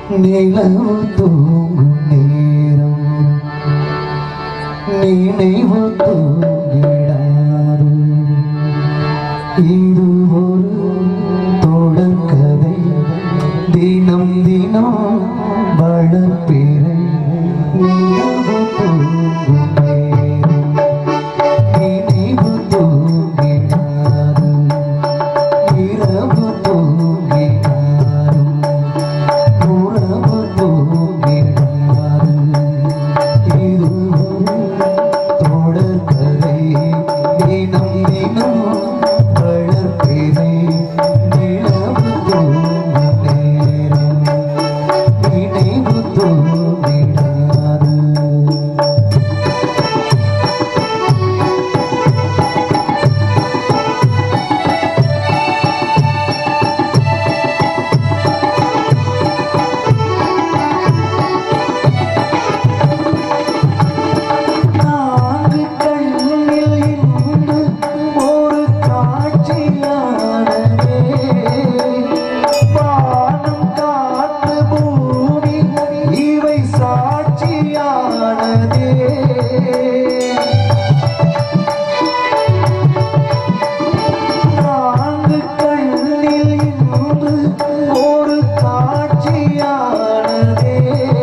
நிலவு தூங்கும் நேரம் நினைவு தூங்கிடாது இது ஒரு தொடர்கதை தினம் தினம் வளர்ப்பிறை நிலவு தூங்கும் நேரம் நினைவு தூங்கிடாது இரவு தூங்கினாரும் உறவு தூங்கினாரும் இது தொடர்கதை தினம் தினம் வளர்ப்பிறை நிலவு தூங்கும் நேரம் நினைவு தூங்கினாரு நான்கு கண்ணில் இன்று ஒரு காட்சியானதே வானம் காற்று பூமி இவை சாட்சியானதே நான்கு கண்ணில் இன்று ஒரு காட்சியானதே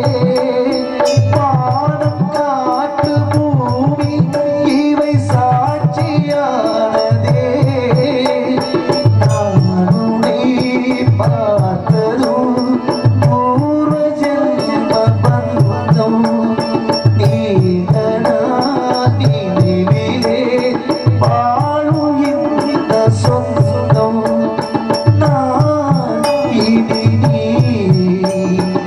வானம் காற்று பூமி இவை சாட்சியானதே நானுனை பார்த்ததும் பூர்வ ஜென்ம பந்தம் நீதனா நினைவிலே வாழும் இந்த சொந்தம் நான் இனி நீ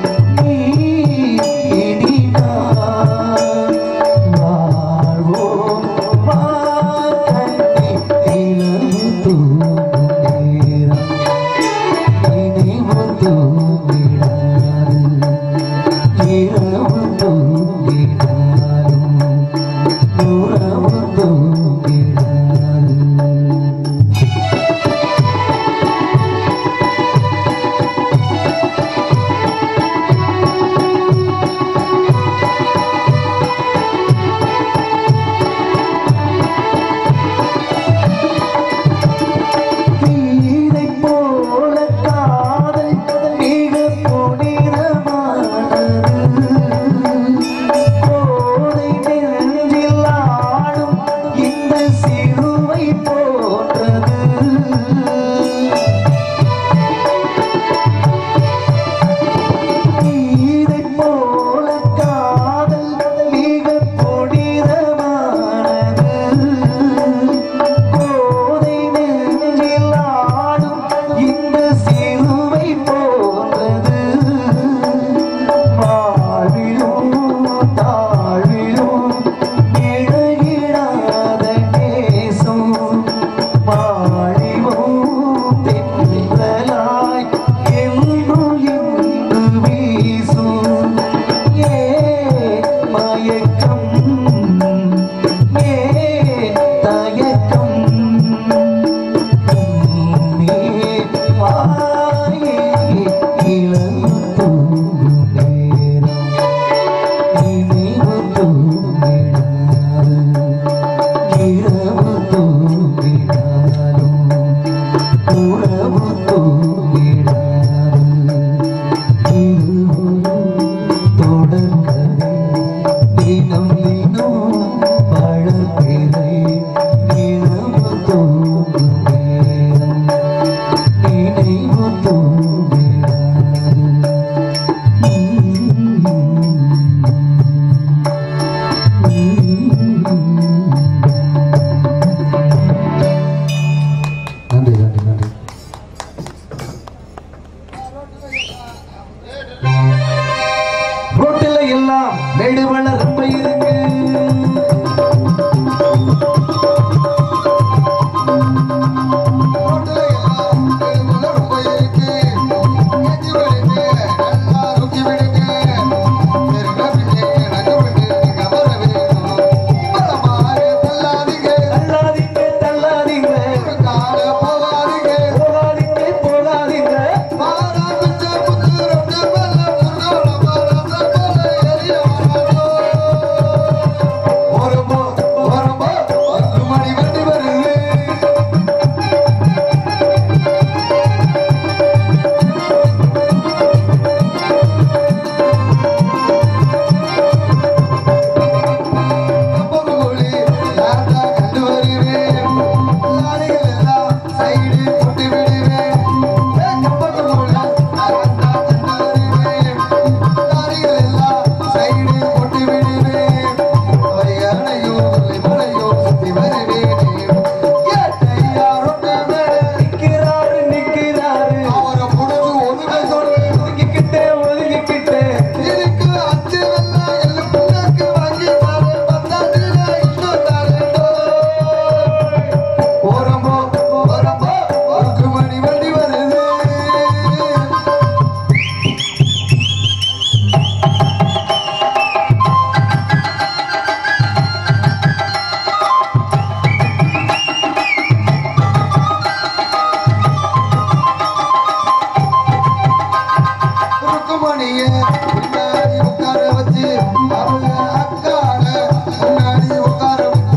ருக்குமணிய பின்னாடி உட்கார வச்சு அவங்க அக்கால முன்னாடி உட்கார வச்சு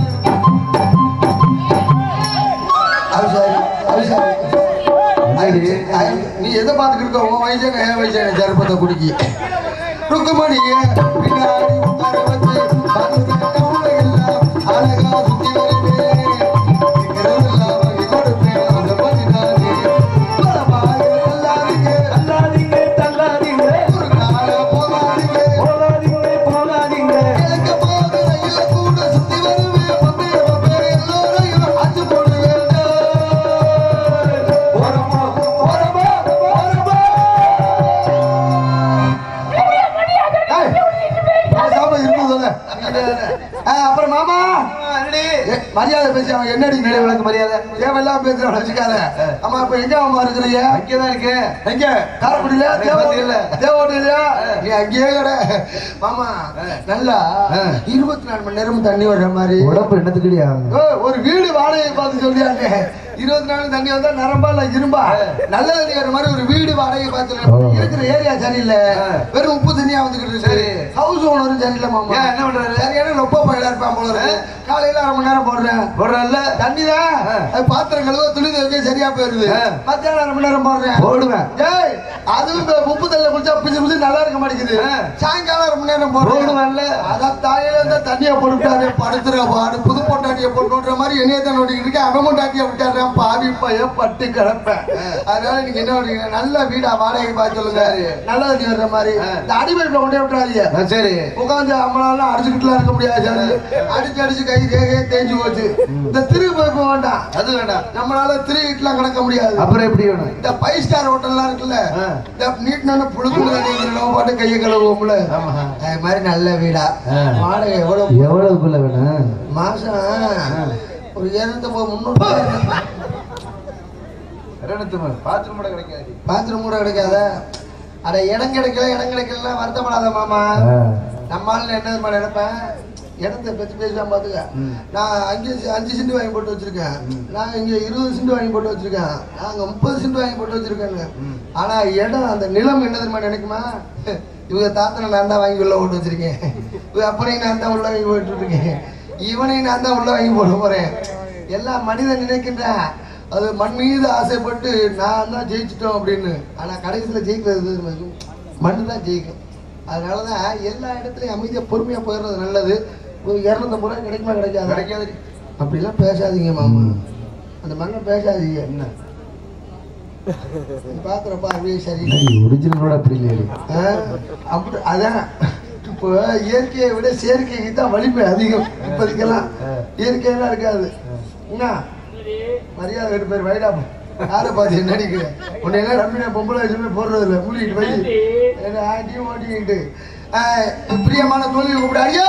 அது சரி அது சரி என்னடி? ஐ- நீ எதை பார்த்துக்கிட்டு இருக்க உன் வயசே என் வயசே ஜருப்பத்தை குடிக்கி ருக்குமணிய பின்னாடி உட்கார வச்சு அவங்க கவுளை எல்லாம் அழகா சுத்தி வருவேன் இருக்கிறதெல்லாம் வாங்கி கொடுப்பேன் அந்த பண்ணினாலே பரவாயில்லை, நல்லாதீங்க தள்ளாதீங்க தள்ளாதீங்க ஒரு கால போகாதீங்க போகாதீங்க போகாதீங்க கிழக்க போக ரயில்ல கூட சுத்தி வருவேன் பப்பே பப்பே எல்லோரையும் அச்சு போடுவேன் ஓரமா ஓரமா ஓரமா ஏய், பேசாம இருந்ததுல. ஆ, அப்புறம் மாமா ஏ, மரியாதை பேசி அவன் என்னடி நிலை விளக்கு மரியாதை தேவையில்லாம பேசுறவன் வச்சுக்காத அம்மா இப்ப எங்க அம்மா இருக்கிறீங்க அங்கேதான் இருக்கு எங்க காரக்குடியில தேவோட்டில தேவோட்டில நீ அங்கேயே கடை மாமா நல்லா இருபத்தி நாலு மணி நேரம் தண்ணி வர்ற மாதிரி உடம்பு என்னத்துக்குடியா ஓ, ஒரு வீடு வாடகை பார்த்து சொல்லியாங்க இருபத்தி நாலு தண்ணி வந்தா நரம்பா இல்ல இரும்பா நல்ல தண்ணி வர மாதிரி ஒரு வீடு வாடகை பார்த்து ஓ. இருக்கிற ஏரியா சரியில்லை வெறும் உப்பு தண்ணியா வந்துகிட்டு இருக்கு சரி. ஹவுஸ் ஓனரும் சரியில்லை மாமா ஏன், என்ன பண்றாரு? சரியான ரொம்ப பயிலா இருப்பான் போல இருக்கு காலையில அரை மணி நேரம் போடுறேன் போடுறல்ல தண்ணி தான் அது பாத்திரம் கழுவ துணி துவைக்க சரியா போயிருது ஆ. மத்தியானம் அரை மணி நேரம் போடுறேன் போடுவேன் ஏய் அதுவும் இந்த உப்பு தண்ணியில குளிச்சா பிசு பிசு நல்லா இருக்க மாட்டேங்குது ஆ. சாயங்காலம் அரை மணி நேரம் போடுறேன் போடுவேன்ல அதான் தாயில இருந்த தண்ணியை போட்டுட்டாரு படுத்துற பாடு புது பொண்டாட்டியை போட்டுன்ற மாதிரி என்னைய தான் நோட்டிக்கிட்டு இருக்கேன் அவன் பொண்டாட்டியை விட்டாரு பாவி பைய பட்டு கிடப்பேன் அதனால நீங்க என்ன பண்றீங்க நல்ல வீடா வாடகை பார்த்து சொல்லுங்க நல்ல தண்ணி வர்ற மாதிரி இந்த அடிமைப்புல கொண்டே விட்டுறாதீங்க ஆ, சரி உட்காந்து அம்மளாலாம் அடிச்சுக்கிட்டுலாம் இருக்க முடியாது அடிச்சு அடிச்சு கை கேகே தேஞ்சு போச்சு இந்த திரு பைப்பு வேண்டாம் அது வேண்டாம் நம்மளால திருவிட்டுலாம் கிடக்க முடியாது அப்புறம் எப்படி வேணும் இந்த ஃபைவ் ஸ்டார் ஹோட்டல்லாம் இருக்குல்ல ஆ. இந்த நீட்னான புழுக்குள்ள நம்ம பாட்டு கையை கழுவுவோம்ல ஆமா. அது மாதிரி நல்ல வீடா ஆ. வாடகை எவ்வளவு எவ்வளவுக்குள்ள வேணும் மாசம் ஒரு இருநூத்தம்பது முந்நூறு பாத்ரூம் கூட கிடைக்காது பாத்ரூம் கூட கிடைக்காத அட இடம் கிடைக்கல இடம் கிடைக்கல வருத்தப்படாத மாமா நம்ம ஆளுல என்ன தெரியுமா நினைப்பேன் இடத்த பத்தி பேசலாம் பாத்துக்க ம். நான் அஞ்சு அஞ்சு சென்ட் வாங்கி போட்டு வச்சிருக்கேன் நான் இங்க இருபது சென்ட் வாங்கி போட்டு வச்சிருக்கேன் நாங்க முப்பது சென்ட் வாங்கி போட்டு வச்சிருக்கேங்க ம். ஆனா இடம் அந்த நிலம் என்ன தெரியுமா நினைக்குமா இவங்க தாத்தனை நான் தான் வாங்கி உள்ள போட்டு வச்சிருக்கேன் இவங்க அப்பனையும் நான் தான் உள்ள வாங்கி போட்டு இருக்கேன் இவனையும் நான் தான் உள்ள வாங்கி போட போறேன் எல்லா மனிதன் நினைக்கின்றேன் அது மண் மீது ஆசைப்பட்டு நான் தான் ஜெயிச்சிட்டோம் அப்படின்னு ஆனா கடைசியில் ஜெயிக்கிறது மண் தான் ஜெயிக்கும் அதனாலதான் எல்லா இடத்துலயும் அமைதியா பொறுமையா போயிடுறது நல்லது ஒரு இரநூத்தம்பது ரூபாய் கிடைக்குமா கிடைக்காது கிடைக்காது அப்படிலாம் பேசாதீங்க மாமா அந்த மண்ணை பேசாதீங்க என்ன பாக்குறப்ப அப்படியே சரி ஒரிஜினலோட அப்படி இல்லையே ஆ, அப்படி அதான் இப்போ இயற்கையை விட செயற்கைக்கு தான் வலிமை அதிகம் இப்போதைக்கெல்லாம் இயற்கையெல்லாம் இருக்காது என்ன மரியாதை ரெண்டு பேர் வைடா யாரை பார்த்து என்ன நடிக்கிறேன் உன்னை எல்லாம் நம்பின பொம்பளை வச்சுமே போடுறது இல்லை மூடிட்டு போய் என்ன ஆட்டியும் ஓட்டிக்கிட்டு ஆ, பிரியமான தோல்வி கூப்பிடாடியே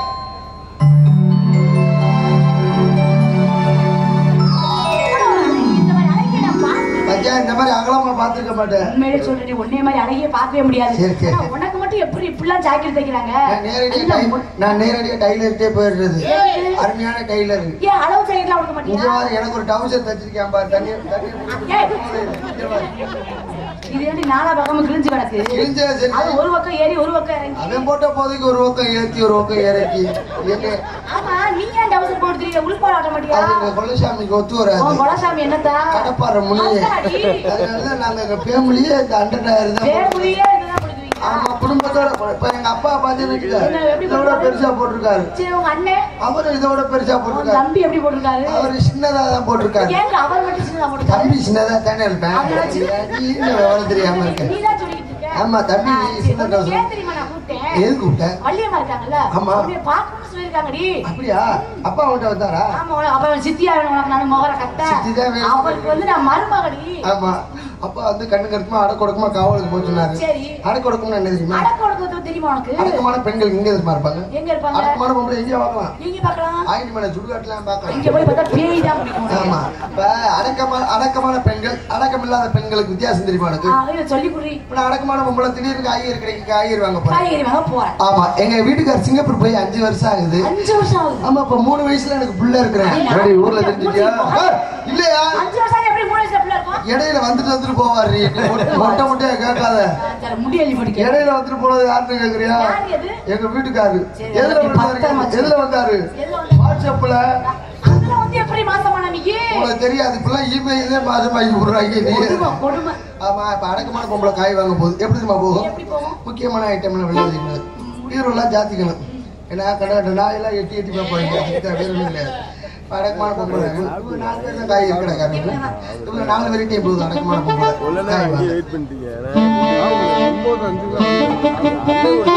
பச்சா இந்த மாதிரி அகலமா பார்த்துருக்க மாட்டேன் உண்மையிலே சொல்றேன் உன்னைய மாதிரி அழகிய பார்க்கவே முடியாது சரி, சரி. ஆனா உனக்கு மட்டும் எப்படி இப்படிலாம் ஜாக்கெட் தைக்கிறாங்க நான் நேரடியா எல்லாம் டை- மு- நான் நேரடியா டைலர்கிட்டே போயிடுறது ஏன்? அருமையான டைலர் ஏன் அளவு ஜாக்கெட்லாம் கொடுக்க இங்க மாட்டியா பாரு, எனக்கு ஒரு டவுசர் தச்சிருக்கேன் பாரு தண்ணி தண்ணி ஏய். இங்க பாரு. இது ஏன்டி நாலா பக்கமும் கிழிஞ்சு கிடக்கு கிழிஞ்சா சரி. அது ஒரு பக்கம் ஏறி ஒரு பக்கம் இறங்கி அவன் போட்ட போதைக்கு ஒரு பக்கம் ஏத்தி ஒரு பக்கம் இறக்கி என்ன ஆமா நீ ஏன் டவுசர் போட்டுறீங்க உள்பாடு ஆட்ட மாட்டியா அது எங்க கொல்லசாமிக்கு ஒத்து உன் வராது குலசாமி என்னத்தா கடப்பாற முனியே அதாடி. அதனாலதான் நாங்க எங்க ஃபேமிலியே இந்த அண்டர் டயர் தான் வேர்முடியே இதுதான் கொடுக்குறீங்க ஆமா குடும்பத்தோட போ- இப்ப எங்க அப்பா பாத்தீங்கன்னா என்ன, எப்படி இதோட போட்டிருக்காரு? பெருசா போட்டிருக்காரு சரி உங்க அண்ணன் அவரு இதோட பெருசா உன் போட்டிருக்காரு தம்பி எப்படி போட்டிருக்காரு அவரு சின்னதா தான் போட்டிருக்காரு ஏங்க அவர் மட்டும் சின்னதா போட்டிருக்காரு தம்பி சின்னதா தானே இருப்பேன் அவங்கள சின்ன- நீ என்ன விவரம் தெரியாம இருக்க நீதான் சொல்லிக்கிட்டு இருக்க. ஆமா, தம்பி ஆ, சரி, சின்ன உனக்கு trouser. ஏன் தெரியுமா நான் கூப்பிட்டேன்? எது கூப்பிட்ட வள்ளியம்மா இருக்காங்கல்ல, ஆமா. உன்னைய பார்க்கணும்னு சொல்லியிருக்காங்கடி. அப்படியா அப்பா அவன்கிட்ட வந்தாரா ஆமா, உனக்கு அப்ப அவன் சித்தியா வேணும், உனக்கு நான் முகர கட்ட. சித்திதான் வேணும். அவருக்கு வந்து நான் மருமகடி. ஆமா அப்பா வந்து கண்ணு கருத்துமா அடக்கொடுக்குமா காவலுக்கு போய் சொன்னாரு சரி. அடக்கொடுக்கும்னு என்ன தெரியுமா அடக்க ஒடுக்கத்தை தெரியுமா உனக்கு? அடக்கமான பெண்கள் இங்க எதுமா இருப்பாங்க எங்க இருப்பாங்க? அடக்கமான பொம்பளை எங்கேயா பார்க்கலாம் நீங்க பார்க்கலாம். ஆயிரம் மேல சுடுகாட்டுலாம் இங்க பார்க்கலாம் போய் பார்த்தா பேய் தான் பிடிக்கும் உனக்கு. ஆமா இப்ப அடக்கமான அடக்கமான பெண்கள் அடக்கம் இல்லாத பெண்களுக்கு வித்தியாசம் தெரியுமா எனக்கு ஆ, இதை சொல்லிக் குடுறி. இப்ப நான் அடக்கமான பொம்பளை திடீர்னு காய்கறி கிடைக்கு காய்கறி வாங்க போறேன் காய்கறி வாங்க போறேன். ஆமா எங்க வீட்டுக்கார் சிங்கப்பூர் போய் அஞ்சு வருஷம் ஆகுது அஞ்சு வருஷம் ஆகுது. ஆமா இப்ப மூணு வயசுல எனக்கு புள்ள இருக்கிறேன் எப்படி ஊர்ல தெரிஞ்சுட்டியா? இல்லையா அஞ்சு வருஷம் எப்படி மூணு வயசுல பிள்ளை இருக்கும்? இடையில வந்துட்டு வந்துட்டு போவாரு மொட்டை மொட்டையா கேட்காத சரி, முடியலி படிக்க இடையில வந்துட்டு போனது யாருன்னு கேக்குறியா யார் அது? எங்க வீட்டுக்காரு சரி, எதுல எனக்கு வந்தாரு பத்தம் வச்சு. எதுல வந்தாரு எதுல வந்தாரு? வாட்ஸ்அப்ல அதுல வந்து எப்படி மாசமான நீ உனக்கு தெரியாது இப்பெல்லாம் இமெயிலே மாசமாக்கி விடுறாங்க நீ கொடுமை கொடுமை ஆமா இப்ப அடக்கமான பொம்பளை காய் வாங்க போகுது எப்படி தெரியுமா போகும் எப்படி போகும் முக்கியமான ஐட்டம்ல விளையாடிக்கணும் பீரோலாம் ஜாத்திக்கணும் ஏன்னா கடை நாயெல்லாம் எட்டி எட்டி பார்ப்பாங்க அதுக்கு வேற ஒண்ணும் கிடையாது இப்ப அடக்கமான பொம்பளை இவங்க நாலு பேர் தான் காய் இருக்கிற காரணம் இவங்க நாலு வெரைட்டி போகுது அடக்கமான பொம்பளை காய் வாங்க. வெயிட் பண்ணிட்டீங்க நான் ஒன்பது அஞ்சு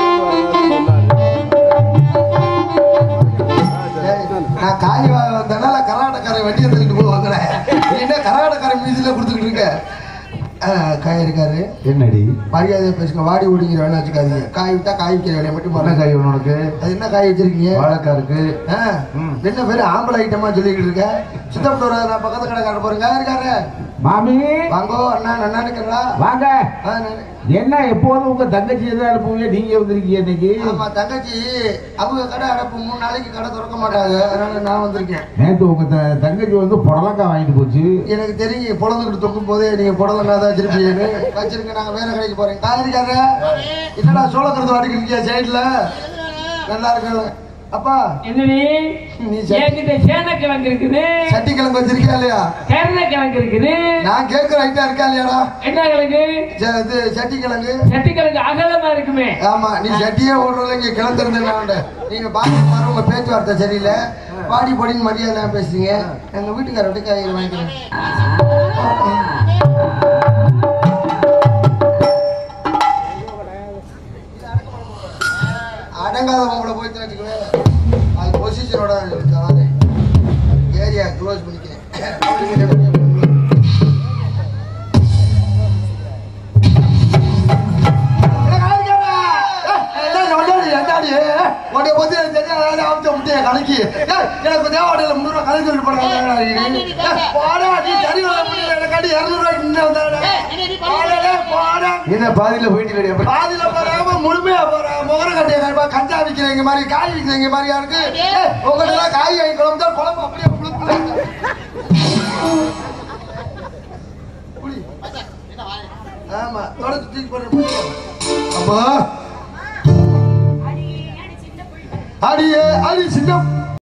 ஏய், நான் காய் வாங்க வந்தனால கர்நாடகாரன் வண்டியை தள்ளிட்டு போய் வாங்கினேன் நீ என்ன கர்நாடகாரன் மீதியில கொடுத்துக்கிட்டு இருக்க ஆ, காய் இருக்காரு என்னடி மரியாதையா பேசுங்க வாடி ஓடிங்கிற வேலை வச்சுக்காதீங்க காய் விட்டா காய் விற்கிற வேலையை மட்டும் என்ன பாருங்க காய் வேணும் உனக்கு அது என்ன காய் வச்சிருக்கீங்க வாழைக்காய் இருக்கு ஆ, ம். என்ன பேரு ஆம்பளை ஐட்டமா சொல்லிக்கிட்டு இருக்க சித்தப்பட்டு வர நான் பக்கத்து கடைக்கார போறேங்க இருக்காரு மாமி வாங்கோ அண்ணா அண்ணா இருக்கிறா வாங்க ஆ, நானு. என்ன எப்போதும் உங்க தங்கச்சி தான் அனுப்புவீங்க நீங்க வந்திருக்கீங்க இன்னைக்கு ஆமா தங்கச்சி அவங்க கடை அடப்பு மூணு நாளைக்கு கடை திறக்க மாட்டாங்க அதனால நான் வந்திருக்கேன் நேத்து உங்க த- தங்கச்சி வந்து புடலங்காய் வாங்கிட்டு போச்சு எனக்கு தெரியும் பொழந்துக்கிட்டு தொக்கும் போதே நீங்க புடலங்கா தான் வச்சிருப்பீங்கன்னு வச்சிருக்க நாங்க வேற கடைக்கு போறேன் காய்கறிக்காரரு என்னடா சோளக்கருத்து வாடிக்கிட்டு சைடுல நல்லா இருக்கு அப்பா என்னடி நீ சட்டி என்கிட்ட சேனக்கிழங்கு இருக்குது சட்டி கிழங்கு வச்சிருக்கியா இல்லையா கருணைக்கிழங்கு இருக்குது நான் கேட்கிற ஐட்டம் இருக்கா இல்லையாடா என்ன கிழங்கு ச- இது சட்டி கிழங்கு சட்டிக்கிழங்கு அகலமா இருக்குமே ஆமா நீ சட்டியே ஓடுறதுல இங்க கிளந்திருந்தேன் நீங்க பாத்து பாரு உங்க பேச்சுவார்த்தை சரியில்லை பாடி பொடின்னு மரியாதை பேசுறீங்க எங்க வீட்டுக்கார விட்டு காய்கறி வாங்கிக்கிறேன் அடங்காத உங்களை போய் வச்சுக்கவே அது பொசிஷனோட ஏரியா க்ளோஸ் பண்ணிக்கிறேன் கலக்கி எனக்கு தேவாடையில முன்னூறு கலக்கி சொல்லிட்டு போறாங்க எனக்கு இரநூறுவாய்க்கு முன்னே வந்தாங்க போடா என்ன பாதியில போயிட்டு அப்ப பாதியில போறாம முழுமையா போறா முகர கட்டிய கண்டிப்பா கஞ்சா விக்கிறீங்க மாதிரி காய் விக்கிறீங்க மாதிரியா இருக்கு உங்கள்ட்ட எல்லாம் காய் வாங்கி குழம்பு தான் குழம்பு அப்படியே புளு புளு புளி. ஆமா தொடச்சு தூக்கி போடுற அப்பா அடியே அடி சின்ன